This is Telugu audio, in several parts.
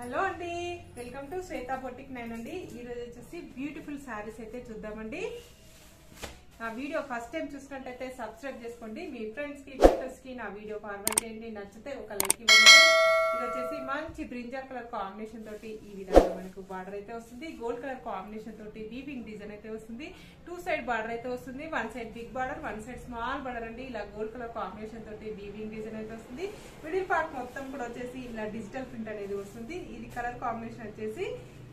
హలో అండి welcome to Shweta boutique nine అండి ఈరోజు వచ్చేసి బ్యూటిఫుల్ శారీస్ అయితే చూద్దామండి నా వీడియో ఫస్ట్ టైం చూసినట్టయితే సబ్స్క్రైబ్ చేసుకోండి మీ ఫ్రెండ్స్ కి డాక్టర్స్ కి నా వీడియో ఫార్వర్డ్ చేయండి నచ్చితే ఒక లైక్ ఇవ్వండి ఇది వచ్చేసి మంచి బ్రింజర్ కలర్ కాంబినేషన్ తోటి ఈ విధంగా మనకు బార్డర్ అయితే వస్తుంది గోల్డ్ కలర్ కాంబినేషన్ తోటి వీవింగ్ డిజైన్ అయితే వస్తుంది టూ సైడ్ బార్డర్ అయితే వస్తుంది one side big border one side small border అండి ఇలా గోల్డ్ కలర్ కాంబినేషన్ తోటి వీవింగ్ డిజైన్ అయితే వస్తుంది మిడిల్ పార్ట్ మొత్తం కూడా వచ్చేసి ఇలా డిజిటల్ ప్రింట్ అనేది వస్తుంది ఇది కలర్ కాంబినేషన్ వచ్చేసి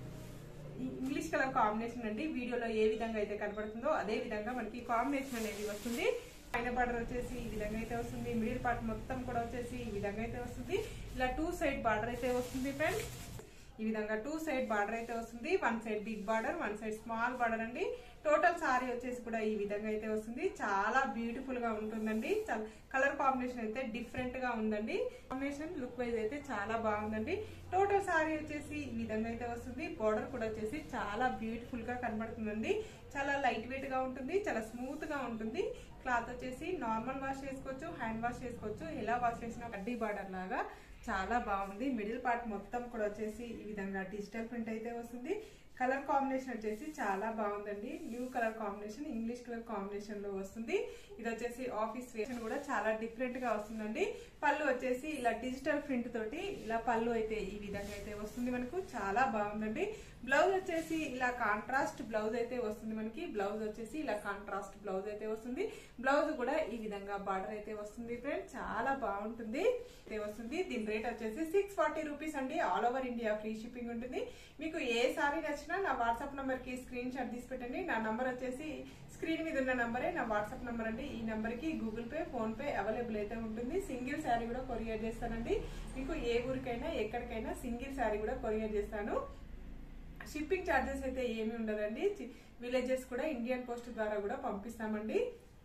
ఇంగ్లీష్ కలర్ కాంబినేషన్ అండి వీడియోలో ఏ విధంగా అయితే కనబడుతుందో అదే విధంగా మనకి కాంబినేషన్ అనేది వస్తుంది పైన బార్డర్ వచ్చేసి ఈ విధంగా అయితే వస్తుంది మిడిల్ పార్ట్ మొత్తం కూడా వచ్చేసి ఈ విధంగా అయితే వస్తుంది ఇలా టూ సైడ్ బార్డర్ అయితే వస్తుంది ఫ్రెండ్స్ ఈ విధంగా టూ సైడ్ బార్డర్ అయితే వస్తుంది one side big border one side small border అండి టోటల్ సారీ వచ్చేసి కూడా ఈ విధంగా అయితే వస్తుంది చాలా బ్యూటిఫుల్ గా ఉంటుందండి కలర్ కాంబినేషన్ అయితే డిఫరెంట్ గా ఉందండి కాంబినేషన్ లుక్ వైజ్ అయితే చాలా బాగుందండి టోటల్ సారీ వచ్చేసి ఈ విధంగా అయితే వస్తుంది బోర్డర్ కూడా వచ్చేసి చాలా బ్యూటిఫుల్ గా కనబడుతుందండి చాలా లైట్ వెయిట్ గా ఉంటుంది చాలా స్మూత్ గా ఉంటుంది క్లాత్ వచ్చేసి నార్మల్ వాష్ చేసుకోవచ్చు హ్యాండ్ వాష్ చేసుకోవచ్చు ఎలా వాష్ చేసినా కడ్డీ బార్డర్ లాగా చాలా బాగుంది మిడిల్ పార్ట్ మొత్తం కూడా వచ్చేసి ఈ విధంగా డిజిటల్ ప్రింట్ అయితే వస్తుంది కలర్ కాంబినేషన్ వచ్చేసి చాలా బాగుందండి new colour combination English colour combination లో వస్తుంది ఇది వచ్చేసి ఆఫీస్ వేషన్ కూడా చాలా డిఫరెంట్ గా వస్తుందండి పళ్ళు వచ్చేసి ఇలా డిజిటల్ ప్రింట్ తోటి ఇలా పళ్ళు అయితే ఈ విధంగా అయితే వస్తుంది మనకు చాలా బాగుందండి బ్లౌజ్ వచ్చేసి ఇలా కాంట్రాస్ట్ బ్లౌజ్ అయితే వస్తుంది మనకి బ్లౌజ్ వచ్చేసి ఇలా కాంట్రాస్ట్ బ్లౌజ్ అయితే వస్తుంది బ్లౌజ్ కూడా ఈ విధంగా బార్డర్ అయితే వస్తుంది ఫ్రెండ్ చాలా బాగుంటుంది అయితే వస్తుంది దీని రేట్ వచ్చేసి సిక్స్ ఫార్టీ రూపీస్ అండి all over India free shipping ఉంటుంది మీకు ఏ సారీ నచ్చినా నా వాట్సాప్ నంబర్ కి స్క్రీన్ షాట్ తీసి పెట్టండి నా నంబర్ వచ్చేసి స్క్రీన్ మీద ఉన్న నంబరే నా వాట్సాప్ నంబర్ అండి ఈ నంబర్ కి Google Pay PhonePe available అయితే ఉంటుంది సింగిల్ శారీ కూడా కొరియర్ చేస్తానండి మీకు ఏ ఊరికైనా ఎక్కడికైనా సింగిల్ శారీ కూడా కొరియర్ చేస్తాను షిప్పింగ్ ఛార్జెస్ అయితే ఏమి ఉండదండి విలేజెస్ కూడా ఇండియన్ పోస్ట్ ద్వారా కూడా పంపిస్తామండి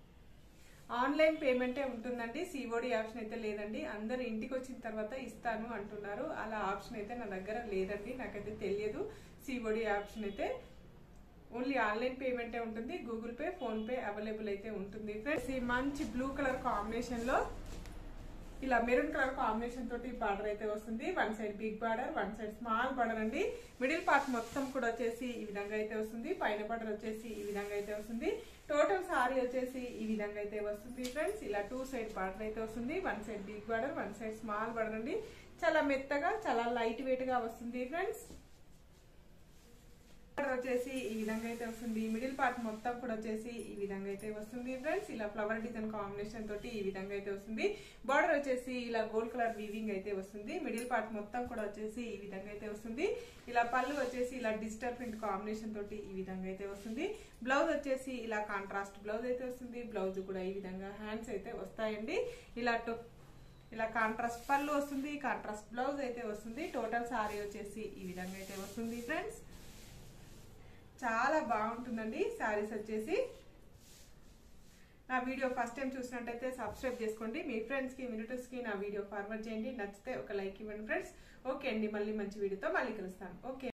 ఆన్లైన్ పేమెంటే ఉంటుందండి సిఓడి ఆప్షన్ అయితే లేదండి అందరు ఇంటికి వచ్చిన తర్వాత ఇస్తాను అంటున్నారు అలా ఆప్షన్ అయితే నా దగ్గర లేదండి నాకైతే తెలియదు సిఓడి ఆప్షన్ అయితే ఓన్లీ ఆన్లైన్ పేమెంటే ఉంటుంది Google Pay PhonePe available అయితే ఉంటుంది ఫ్రెండ్స్ ఈ మంచి బ్లూ కలర్ కాంబినేషన్ లో ఇలా మెరూన్ కలర్ కాంబినేషన్ తోటి బార్డర్ అయితే వస్తుంది one side big border one side small border అండి మిడిల్ పార్ట్ మొత్తం కూడా వచ్చేసి ఈ విధంగా అయితే వస్తుంది పైన బార్డర్ వచ్చేసి ఈ విధంగా అయితే వస్తుంది టోటల్ సారీ వచ్చేసి ఈ విధంగా అయితే వస్తుంది ఫ్రెండ్స్ ఇలా టూ సైడ్ బార్డర్ అయితే వస్తుంది one side big border one side small border అండి చాలా మెత్తగా చాలా లైట్ వెయిట్ గా వస్తుంది ఫ్రెండ్స్ వచ్చేసి ఈ విధంగా అయితే వస్తుంది మిడిల్ పార్ట్ మొత్తం కూడా వచ్చేసి ఈ విధంగా అయితే వస్తుంది ఫ్రెండ్స్ ఇలా ఫ్లవర్ డిజైన్ కాంబినేషన్ తోటి ఈ విధంగా అయితే వస్తుంది బార్డర్ వచ్చేసి ఇలా గోల్డ్ కలర్ వీవింగ్ అయితే వస్తుంది మిడిల్ పార్ట్ మొత్తం కూడా వచ్చేసి ఈ విధంగా అయితే వస్తుంది ఇలా పళ్ళు వచ్చేసి ఇలా డిజిటల్ ప్రింట్ కాంబినేషన్ తోటి ఈ విధంగా అయితే వస్తుంది బ్లౌజ్ వచ్చేసి ఇలా కాంట్రాస్ట్ బ్లౌజ్ అయితే వస్తుంది బ్లౌజ్ కూడా ఈ విధంగా హ్యాండ్స్ అయితే వస్తాయండి ఇలా ఇలా కాంట్రాస్ట్ పళ్ళు వస్తుంది కాంట్రాస్ట్ బ్లౌజ్ అయితే వస్తుంది టోటల్ సారీ వచ్చేసి ఈ విధంగా అయితే వస్తుంది ఫ్రెండ్స్ చాలా బాగుంటుందండి శారీస్ వచ్చేసి నా వీడియో ఫస్ట్ టైం చూసినట్టయితే సబ్స్క్రైబ్ చేసుకోండి మీ ఫ్రెండ్స్కి మినిటర్స్కి నా వీడియో ఫార్వర్డ్ చేయండి నచ్చితే ఒక లైక్ ఇవ్వండి ఫ్రెండ్స్ ఓకే అండి మళ్ళీ మంచి వీడియోతో మళ్ళీ కలుస్తాను ఓకే